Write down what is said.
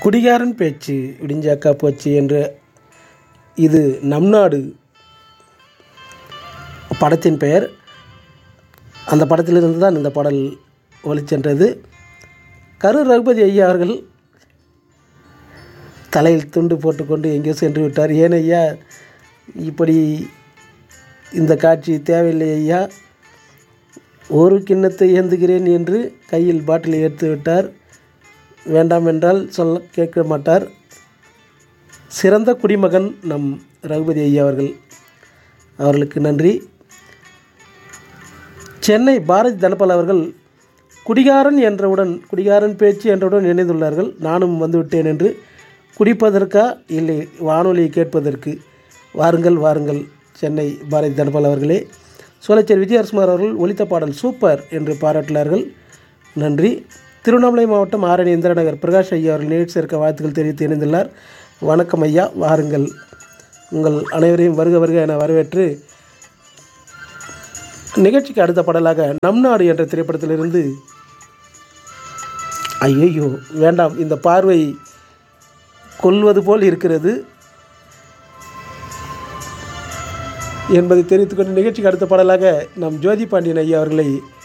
குடிகாரன் பேச்சு விடிஞ்சாக்கா போச்சு என்ற இது நம் நாடு படத்தின் பெயர் அந்த படத்திலிருந்து தான் இந்த பாடல் ஒலிச்சென்றது கரூர் ரகுபதி ஐயா அவர்கள் தலையில் துண்டு போட்டுக்கொண்டு எங்கேயோ சென்று விட்டார் ஏன் ஐயா இப்படி இந்த காட்சி தேவையில்லை ஐயா ஒரு கிண்ணத்தை ஏந்துகிறேன் என்று கையில் பாட்டிலை எடுத்து விட்டார் வேண்டாம் என்றால் சொல்ல கேட்க மாட்டார் சிறந்த குடிமகன் நம் ரகுபதி ஐயா அவர்கள் அவர்களுக்கு நன்றி சென்னை பாரதி தனபால் அவர்கள் குடிகாரன் என்றவுடன் குடிகாரன் பேச்சு என்றவுடன் இணைந்துள்ளார்கள் நானும் வந்துவிட்டேன் என்று குடிப்பதற்கா இல்லை வானொலியை கேட்பதற்கு வாருங்கள் வாருங்கள் சென்னை பாரதி தனபால் அவர்களே சோலைச்சேரி விஜயரசுமார் அவர்கள் ஒலித்த பாடல் சூப்பர் என்று பாராட்டினார்கள் நன்றி திருவண்ணாமலை மாவட்டம் ஆரணி இந்திரநகர் பிரகாஷ் ஐயா அவர்கள் நேற்று சேர்க்க வாழ்த்துக்கள் தெரிவித்து இணைந்துள்ளார் வணக்கம் ஐயா வாருங்கள் உங்கள் அனைவரையும் வருக வருக என வரவேற்று நிகழ்ச்சிக்கு அடுத்த பாடலாக நம் நாடு என்ற திரைப்படத்திலிருந்து ஐயோ வேண்டாம் இந்த பார்வை கொல்வது போல் இருக்கிறது என்பதை தெரிவித்துக்கொண்டு நிகழ்ச்சிக்கு அடுத்த பாடலாக நம் ஜோதி பாண்டியன் ஐயா அவர்களை